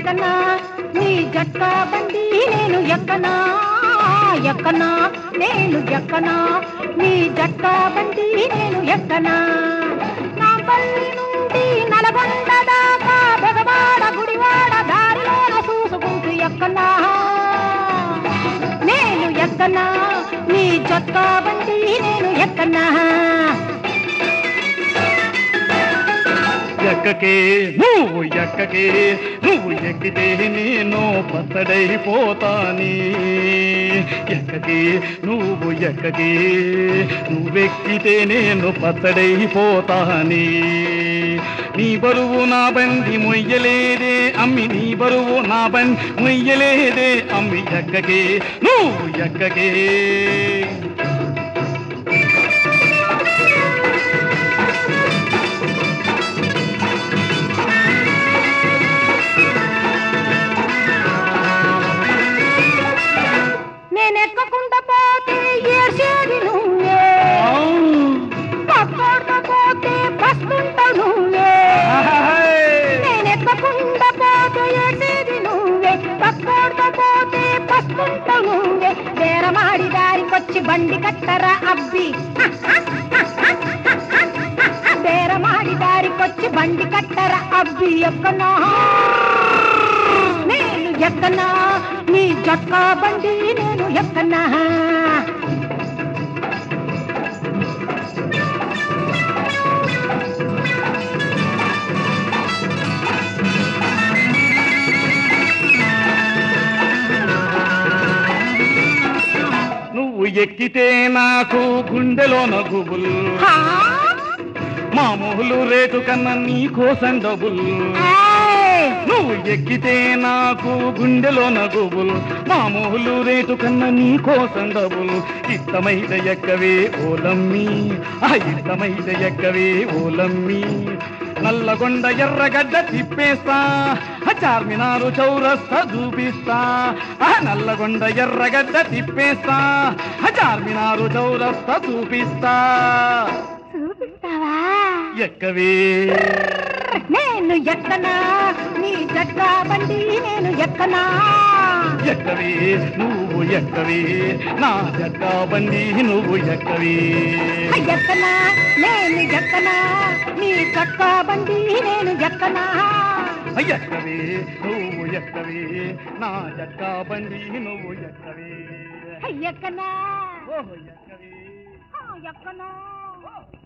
ఎక్కనా నీ జట్కా బండి నేను ఎక్కనా ఎక్కనా నేను ఎక్కనా నీ జట్కా బండి నేను ఎక్కనా నా పల్లి నుండి నల్గొండ దాకా బెగవాడ గుడివాడ దారిలోన చూసుకుంటూ ఎక్కనా నేను ఎక్కనా నీ జట్కా బండి నేను ఎక్కనా ఎక్కకే నువ్వు ఎక్కకే నువ్వు ఎక్కితే నేను పచ్చడైపోతాని ఎక్కకే నువ్వు ఎక్కకే నువ్వెక్కితే నేను పచ్చడైపోతాని నీ బరువు నా బండి మొయ్యలేదే అమ్మి నీ బరువు నా బండి మొయ్యలేదే అమ్మి ఎక్కకే నువ్వు ఎక్కకే నేను ఎక్కకుండా పోతే ఏసేది నువ్వే పక్కకుండా పోతే బస్తుంటావు నువ్వే నేను ఎక్కకుండా పోతే ఏసేది నువ్వే పక్కకుండా పోతే బస్తుంటావు నువ్వే బేరమాడి దారికొచ్చి బండి కట్టరా అబ్బి బేరమాడి దారికొచ్చి బండి కట్టరా అబ్బి ఎక్కనా నేను ఎక్కనా నీ జట్కా బండి నేను ఎక్కనా నువ్వు ఎక్కితే నాకు గుండెలోన గుబుల్ హా? మామూలు రేటు కన్నా నీ కోసం డబుల్ ఏయ్! నువ్వు ఎక్కితే నాకు గుండెలోన గుబుల్ మామూలు రేటు కన్నా నీ కోసం డబుల్ ఇష్టమైతే ఎక్కవే ఓలమ్మి ఆ ఇష్టమైతే ఎక్కవే ఓలమ్మి నల్లగొండ ఎర్రగడ్డ తిప్పేస్తా ఆ చార్మినారు చౌరస్తా చూపిస్తా ఆ నల్లగొండ ఎర్రగడ్డ తిప్పేస్తా ఆ చార్మినారు చౌరస్తా చూపిస్తా చూపిస్తావా ఎక్కవే నేను ఎక్కనా నీ జట్కా బండి నేను ఎక్కనా ఎక్కవే నువ్వు ఎక్కవే నా జట్కా బండి నువ్వు ఎక్కవే ఎక్కనా నేను ఎక్కనా నీ జట్కా బండి నేను ఎక్కనా ఎక్కవే నువ్వు ఎక్కవే నా జట్కా బండి నువ్వు ఎక్కవే ఎక్కనా ఓహో ఎక్కవే ఎక్కనా ఓ.